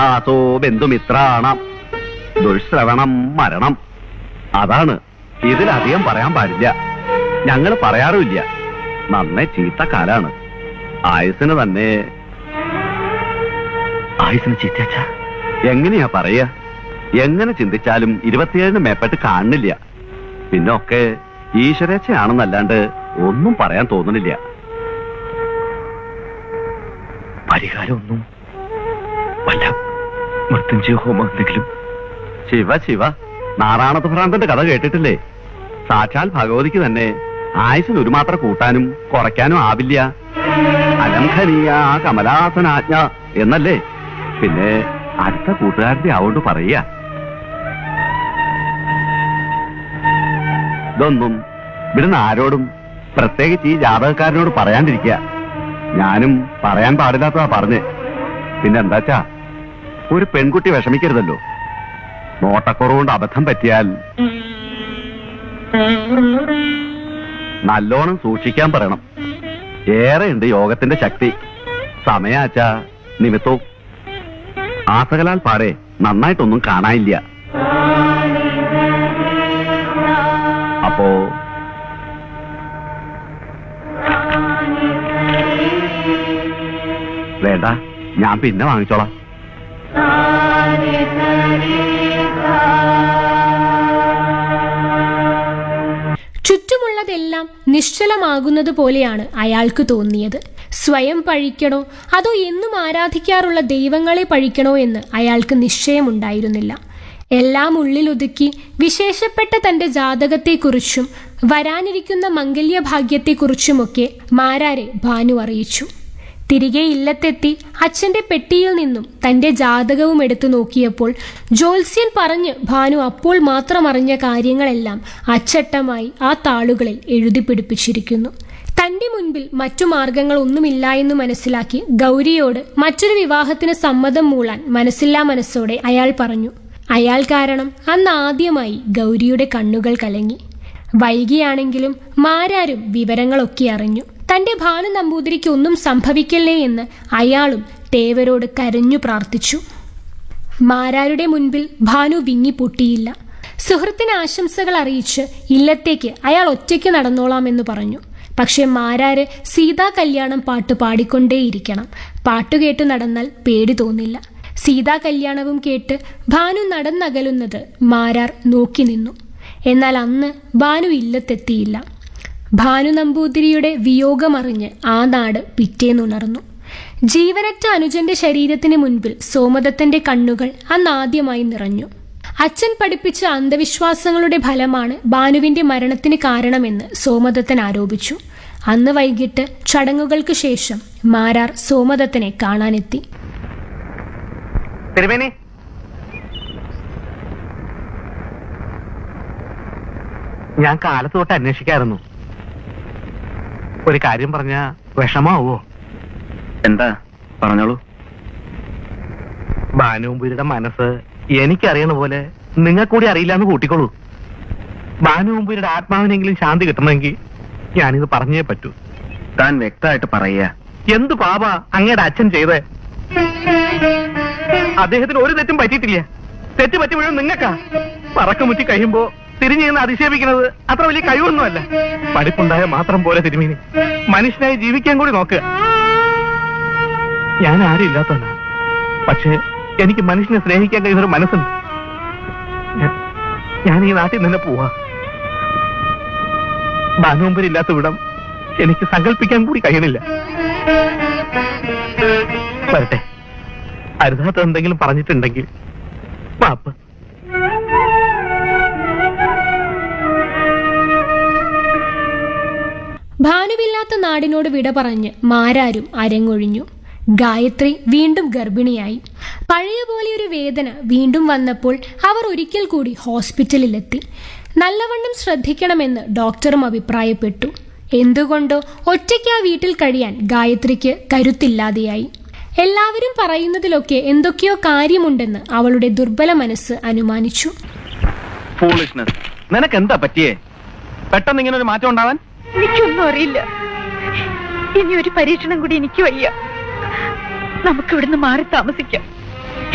ആസോ ബന്ധുമിത്രാണം ദുഷ്ശ്രവണം മരണം അതാണ് ഇതിലധികം പറയാൻ പാടില്ല ഞങ്ങൾ പറയാറുമില്ല നന്നേ ചീത്ത കാലാണ് ആയുസിന് തന്നെ ആയുസിന് ചീത്തച്ച എങ്ങനെയാ പറയാ എങ്ങനെ ചിന്തിച്ചാലും ഇരുപത്തിയേഴിന് മേപ്പെട്ട് കാണുന്നില്ല പിന്നെ ഒക്കെ ഈശ്വരേച്ഛയാണെന്നല്ലാണ്ട് ഒന്നും പറയാൻ തോന്നുന്നില്ല പരിഹാരം ഒന്നും വല്ല മൃത്യുഞ്ജയ ഹോമം എന്തെങ്കിലും ശിവ ശിവ നാറാണത്ത് ഭ്രാന്തന്റെ കഥ കേട്ടിട്ടില്ലേ സാക്ഷാൽ ഭഗവതിക്ക് തന്നെ ആയുസിന് ഒരു മാത്രം കൂട്ടാനും കുറയ്ക്കാനും ആവില്ല അലംഘനീയ കമലാസനാജ്ഞ എന്നല്ലേ പിന്നെ അടുത്ത കൂട്ടുകാരന്റെ ആവോണ്ട് പറയുക ഇതൊന്നും ഇവിടുന്ന് ആരോടും പ്രത്യേകിച്ച് ഈ ജാതകക്കാരനോട് പറയാണ്ടിരിക്കുക ഞാനും പറയാൻ പാടില്ലാത്തതാ പറഞ്ഞ് പിന്നെ എന്താച്ചാ ഒരു പെൺകുട്ടി വിഷമിക്കരുതല്ലോ നോട്ടക്കുറവുകൊണ്ട് അബദ്ധം പറ്റിയാൽ നല്ലോണം സൂക്ഷിക്കാൻ പറയണം ഏറെ ഉണ്ട് യോഗത്തിന്റെ ശക്തി സമയാച്ചാ നിമിത്തവും ആസകലാൽ പാടെ നന്നായിട്ടൊന്നും കാണാനില്ല അപ്പോ വേണ്ട ഞാൻ പിന്നെ വാങ്ങിച്ചോളാം ചുറ്റുമുള്ളതെല്ലാം നിശ്ചലമാകുന്നത് പോലെയാണ് അയാൾക്ക് തോന്നിയത് സ്വയം പഴിക്കണോ അതോ എന്നും ആരാധിക്കാറുള്ള ദൈവങ്ങളെ പഴിക്കണോ എന്ന് അയാൾക്ക് നിശ്ചയമുണ്ടായിരുന്നില്ല എല്ലാം ഉള്ളിലൊതുക്കി വിശേഷപ്പെട്ട തന്റെ ജാതകത്തെക്കുറിച്ചും വരാനിരിക്കുന്ന മംഗല്യഭാഗ്യത്തെക്കുറിച്ചുമൊക്കെ മാരാരെ ഭാനു അറിയിച്ചു തിരികെ ഇല്ലത്തെത്തി അച്ഛന്റെ പെട്ടിയിൽ നിന്നും തന്റെ ജാതകവും എടുത്തു നോക്കിയപ്പോൾ ജോത്സ്യൻ പറഞ്ഞ് ഭാനു അപ്പോൾ മാത്രം അറിഞ്ഞ കാര്യങ്ങളെല്ലാം അച്ചട്ടമായി ആ താളുകളിൽ എഴുതി പിടിപ്പിച്ചിരിക്കുന്നു തന്റെ മുൻപിൽ മറ്റു മാർഗങ്ങളൊന്നുമില്ല എന്ന് മനസ്സിലാക്കി ഗൗരിയോട് മറ്റൊരു വിവാഹത്തിന് സമ്മതം മൂളാൻ മനസ്സില്ലാ മനസ്സോടെ അയാൾ പറഞ്ഞു അയാൾ കാരണം അന്ന് ആദ്യമായി ഗൗരിയുടെ കണ്ണുകൾ കലങ്ങി വൈകിയാണെങ്കിലും മാരാരും വിവരങ്ങളൊക്കെ അറിഞ്ഞു തന്റെ ഭാനു നമ്പൂതിരിക്ക് ഒന്നും സംഭവിക്കല്ലേ എന്ന് അയാളും തേവരോട് കരഞ്ഞു പ്രാർത്ഥിച്ചു മാരാരുടെ മുൻപിൽ ഭാനു വിങ്ങി പൊട്ടിയില്ല സുഹൃത്തിന് ആശംസകൾ അറിയിച്ച് ഇല്ലത്തേക്ക് അയാൾ ഒറ്റയ്ക്ക് നടന്നോളാമെന്ന് പറഞ്ഞു പക്ഷെ മാരാര് സീതാ കല്യാണം പാട്ട് പാടിക്കൊണ്ടേയിരിക്കണം പാട്ടുകേട്ട് നടന്നാൽ പേടി തോന്നില്ല സീതാ കല്യാണവും കേട്ട് ഭാനു നടന്നകലുന്നത് മാരാർ നോക്കി നിന്നു എന്നാൽ അന്ന് ഭാനു ഇല്ലത്തെത്തിയില്ല ഭാനു നമ്പൂതിരിയുടെ വിയോഗമറിഞ്ഞ് ആ നാട് പിറ്റേന്നുണർന്നു ജീവനറ്റ അനുജന്റെ ശരീരത്തിന് മുൻപിൽ സോമദത്തന്റെ കണ്ണുകൾ അന്നാദ്യമായി നിറഞ്ഞു അച്ഛൻ പഠിപ്പിച്ച അന്ധവിശ്വാസങ്ങളുടെ ഫലമാണ് ഭാനുവിന്റെ മരണത്തിന് കാരണമെന്ന് സോമദത്തൻ ആരോപിച്ചു അന്ന് വൈകിട്ട് ചടങ്ങുകൾക്ക് ശേഷം മാരാർ സോമദത്തനെ കാണാനെത്തി തിരുമേനി ഞാൻ കാലത്ത് തൊട്ട് അന്വേഷിക്കായിരുന്നു ഒരു കാര്യം പറഞ്ഞ വിഷമാവോ എന്താ പറഞ്ഞോളൂ ഭാനുമ്പുരിയുടെ മനസ്സ് എനിക്കറിയണ പോലെ നിങ്ങൾക്കൂടി അറിയില്ല എന്ന് കൂട്ടിക്കോളൂ ഭാനുമ്പുരിയുടെ ആത്മാവിനെങ്കിലും ശാന്തി കിട്ടണമെങ്കിൽ ഞാനിത് പറഞ്ഞേ പറ്റൂ താൻ വ്യക്തമായിട്ട് പറയുക എന്ത് പാപ അങ്ങയുടെ അച്ഛൻ ചെയ്തേ അദ്ദേഹത്തിന് ഒരു തെറ്റും പറ്റിയിട്ടില്ല തെറ്റ് പറ്റി വീഴും നിങ്ങൾക്കാ പറക്കമുറ്റി കഴിയുമ്പോ തിരിഞ്ഞു നിന്ന് അധിക്ഷേപിക്കുന്നത് അത്ര വലിയ കഴിവൊന്നുമല്ല പഠിപ്പുണ്ടായ മാത്രം പോലെ തിരുമീനി മനുഷ്യനായി ജീവിക്കാൻ കൂടി നോക്കുക ഞാൻ ആരും ഇല്ലാത്തവനാ പക്ഷേ എനിക്ക് മനുഷ്യനെ സ്നേഹിക്കാൻ കഴിയുന്ന ഒരു മനസ്സുണ്ട് ഞാൻ- ഞാൻ ഈ നാട്ടിൽ നിന്ന് പോവാ ബാനുമ്പരില്ലാത്ത വിടം എനിക്ക് സങ്കല്പിക്കാൻ കൂടി കഴിയണില്ല വരട്ടെ അരുതാത്ത എന്തെങ്കിലും പറഞ്ഞിട്ടുണ്ടെങ്കിൽ മാപ്പ് ഭാനുവില്ലാത്ത നാടിനോട് വിട പറഞ്ഞ് മാരാരും അരങ്ങൊഴിഞ്ഞു ഗായത്രി വീണ്ടും ഗർഭിണിയായി പഴയ പോലെ ഒരു വേദന വീണ്ടും വന്നപ്പോൾ അവർ ഒരിക്കൽ കൂടി ഹോസ്പിറ്റലിലെത്തി നല്ലവണ്ണം ശ്രദ്ധിക്കണമെന്ന് ഡോക്ടറും അഭിപ്രായപ്പെട്ടു എന്തുകൊണ്ടോ ഒറ്റയ്ക്ക് ആ വീട്ടിൽ കഴിയാൻ ഗായത്രിക്ക് കരുത്തില്ലാതെയായി എല്ലാവരും പറയുന്നതിലൊക്കെ എന്തൊക്കെയോ കാര്യമുണ്ടെന്ന് അവളുടെ ദുർബല മനസ്സ് അനുമാനിച്ചു ഫൂളിഷ്നെസ് നിനക്ക് എന്താ പറ്റിയേ പെട്ടെന്ന് ഇങ്ങനെ ഒരു മാറ്റം ഉണ്ടാവാൻ എനിക്കൊന്നും അറിയില്ല ഇനി ഒരു പരീക്ഷണം കൂടി എനിക്ക് വയ്യ നമുക്ക് ഇവിടുന്ന് മാറി താമസിക്കാം